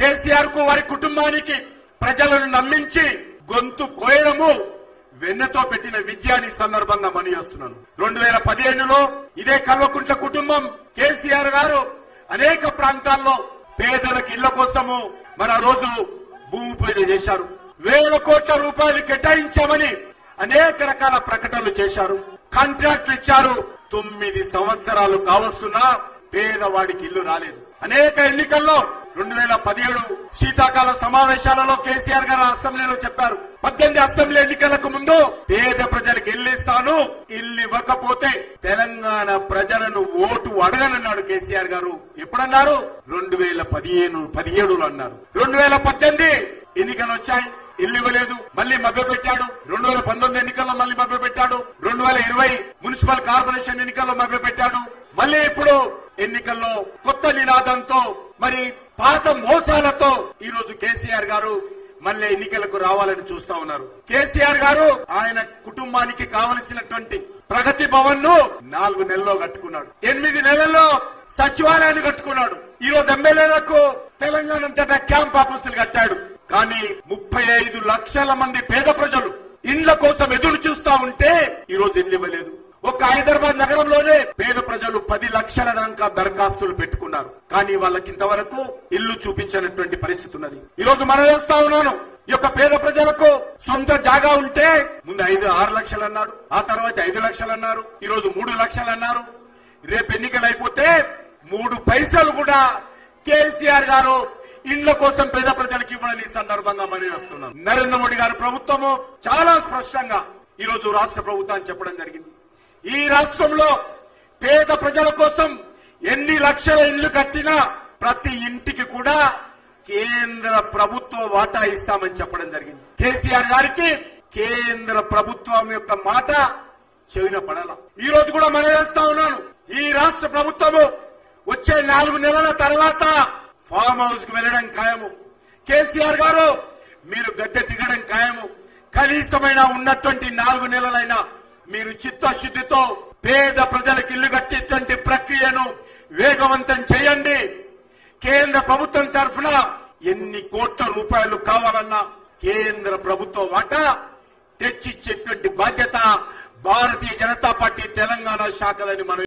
కేసీఆర్ కు వారి కుటుంబానికి ప్రజలను నమ్మించి గొంతు కోయడము వెన్నతో పెట్టిన విద్యాని సందర్భంగా మనియేస్తున్నాను రెండు వేల పదిహేనులో ఇదే కల్వకుంట్ల కుటుంబం కేసీఆర్ గారు అనేక ప్రాంతాల్లో పేదలకు ఇళ్ల కోసము మన రోజు భూమి పూజ చేశారు వేల కోట్ల రూపాయలు కేటాయించామని అనేక రకాల ప్రకటనలు చేశారు కాంట్రాక్ట్లు ఇచ్చారు తొమ్మిది సంవత్సరాలు కావస్తున్నా పేదవాడికి ఇల్లు రాలేదు అనేక ఎన్నికల్లో రెండు వేల పదిహేడు శీతాకాల సమావేశాలలో కేసీఆర్ గారు అసెంబ్లీలో చెప్పారు పద్దెనిమిది అసెంబ్లీ ఎన్నికలకు ముందు పేద ప్రజలకు ఇల్లు ఇస్తాను ఇల్లు ఇవ్వకపోతే తెలంగాణ ప్రజలను ఓటు అడగనన్నాడు కేసీఆర్ గారు ఎప్పుడన్నారు రెండు వేల పదిహేను పదిహేడులో అన్నారు రెండు వేల పద్దెనిమిది ఎన్నికలు వచ్చాయి ఇల్లు ఇవ్వలేదు మళ్ళీ మభ్య పెట్టాడు రెండు వేల పంతొమ్మిది ఎన్నికల్లో మళ్ళీ మభ్య పెట్టాడు రెండు వేల ఇరవై మున్సిపల్ కార్పొరేషన్ ఎన్నికల్లో మభ్య పెట్టాడు మళ్ళీ ఇప్పుడు ఎన్నికల్లో కొత్త నినాదంతో మరి పాత మోసాలతో ఈ రోజు కేసీఆర్ గారు మళ్ళీ ఎన్నికలకు రావాలని చూస్తా ఉన్నారు కేసీఆర్ గారు ఆయన కుటుంబానికి కావలసినటువంటి ప్రగతి భవన్ ను నాలుగు నెలల్లో కట్టుకున్నాడు ఎనిమిది నెలల్లో సచివాలయాన్ని కట్టుకున్నాడు ఈ రోజు ఎమ్మెల్యేలకు తెలంగాణ అంతటా క్యాంప్ ఆఫీసులు కట్టాడు కానీ ముప్పై ఐదు లక్షల మంది పేద ప్రజలు ఇండ్ల కోసం ఎదురు చూస్తా ఉంటే ఈ రోజు ఇల్లు ఇవ్వలేదు ఒక హైదరాబాద్ నగరంలోనే పేద ప్రజలు పది లక్షల దాకా దరఖాస్తులు పెట్టుకున్నారు కానీ వాళ్ళకి ఇంతవరకు ఇల్లు చూపించినటువంటి పరిస్థితి ఉన్నది ఈ రోజు మనం వేస్తా ఉన్నాను ఈ యొక్క పేద ప్రజలకు సొంత జాగా ఉంటే ముందు ఐదు ఆరు లక్షలు అన్నారు ఆ తర్వాత ఐదు లక్షలు అన్నారు ఈ రోజు మూడు లక్షలు అన్నారు రేపు ఎన్నికలు అయిపోతే మూడు పైసలు కూడా కేసీఆర్ గారు ఇండ్ల కోసం పేద ప్రజలకు ఇవ్వాలని ఈ సందర్భంగా మనం చేస్తున్నాం నరేంద్ర మోడీ గారి ప్రభుత్వము చాలా స్పష్టంగా ఈ రోజు రాష్ట్ర ప్రభుత్వాన్ని చెప్పడం జరిగింది ఈ రాష్ట్రంలో పేద ప్రజల కోసం ఎన్ని లక్షల ఇళ్లు కట్టినా ప్రతి ఇంటికి కూడా కేంద్ర ప్రభుత్వ వాటా ఇస్తామని చెప్పడం జరిగింది కేసీఆర్ గారికి కేంద్ర ప్రభుత్వం యొక్క మాట చెవిన పడాల ఈ రోజు కూడా మనం వేస్తా ఉన్నాను ఈ రాష్ట్ర ప్రభుత్వము వచ్చే నాలుగు నెలల తర్వాత ఫామ్ హౌస్ కు వెళ్ళడం ఖాయము కేసీఆర్ గారు మీరు గద్దె దిగడం ఖాయము కనీసమైన ఉన్నటువంటి నాలుగు నెలలైనా మీరు చిత్తశుద్ధితో పేద ప్రజలకు ఇల్లు కట్టేటువంటి ప్రక్రియను వేగవంతం చేయండి కేంద్ర ప్రభుత్వం తరఫున ఎన్ని కోట్ల రూపాయలు కావాలన్నా కేంద్ర ప్రభుత్వ వాటా తెచ్చిచ్చేటువంటి బాధ్యత భారతీయ జనతా పార్టీ తెలంగాణ శాఖలని మనం